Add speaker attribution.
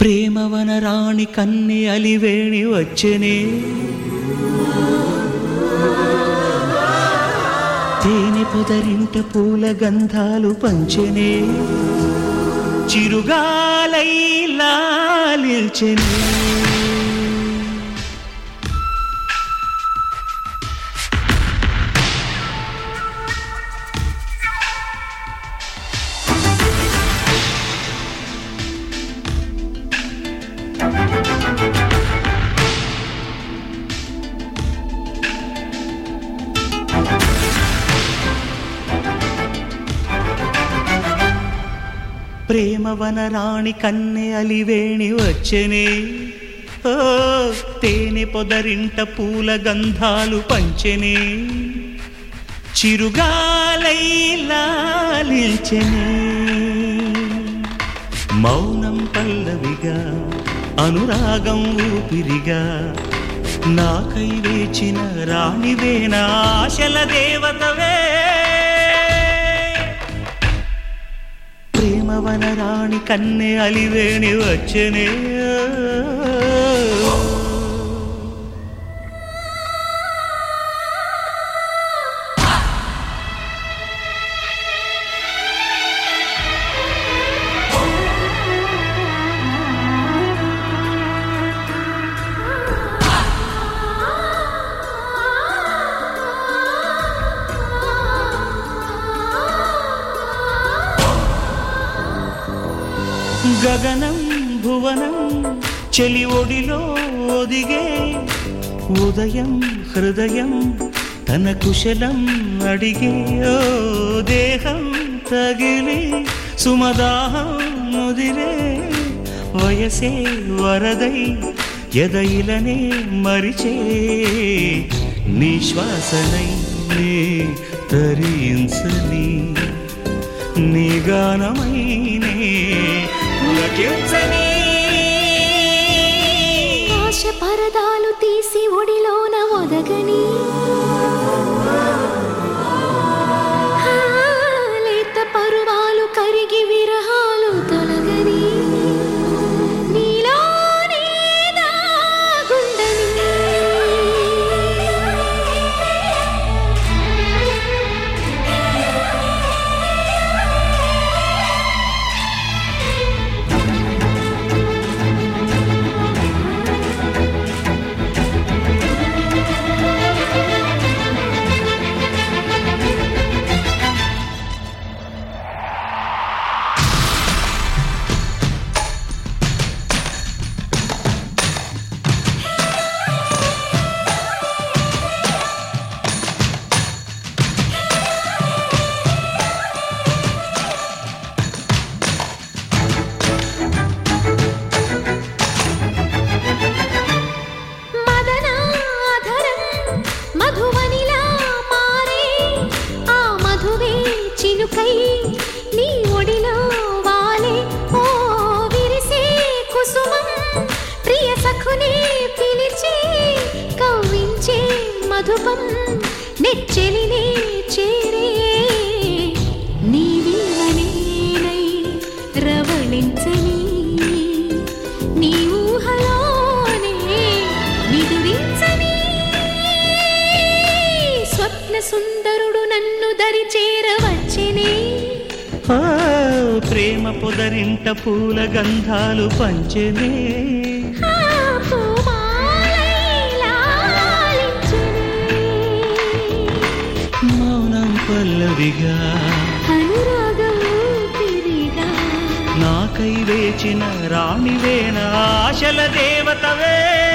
Speaker 1: ప్రేమవన రాణి కన్ని అలివేణి వచ్చెనే తేనె పొదరింట పూల గంధాలు పంచెనే చిరుగాలై లాలిల్చెనే ప్రేమవన రాణి కన్నె అలివేణి వచ్చెనే ఓ తేనె పొదరింట పూల గంధాలు పంచెనే చిరుగాలై లాలిల్చెనే మౌనం పల్లవిగా అనురాగం ఊపిరిగా నాకై వేచిన రాణివేన ఆశల దేవతవే ప్రేమవన రాణి కన్నె అలివేణి వచ్చనే గగనం భువనం చెలి ఒడిలో ఒదిగే ఉదయం హృదయం తన కుశలం అడిగే ఓ దేహం తగిలి సుమదాహం ముదిరే వయసే వరదై ఎదయిలనే మరిచే నీ శ్వాసనై నే తరించని నీ గానమైనే పులకించని
Speaker 2: ఆశ పరదాలు తీసి ఒడిలోన ఒదగని ఆ, లేత పరువాలు కరిగి విరహాలు తొలగని నీలోనే దాగుండని మదనాధరం మధువనిలా మారే ఆ మధువే చినుకై నీ ఒడిలో వాలే ఓ విరిసే కుసుమం ప్రియ సఖుని పిలిచి కవ్వించే మధుపం నెచ్చెలినే చేరే నీ వీణనేనై రవళించని నీ ఊహలోనే నిదురించని స్వప్న సుందరుడు నన్ను దరి చేరవచ్చనే
Speaker 1: ఆ, ప్రేమ పొదరింట పూల గంధాలు పంచెనే
Speaker 2: ఆ పూమాలై లాలించెనే.
Speaker 1: మౌనం పల్లవిగా
Speaker 2: అనురాగం ఊపిరిగా
Speaker 1: నాకై వేచిన రాణివేన ఆశల దేవతవే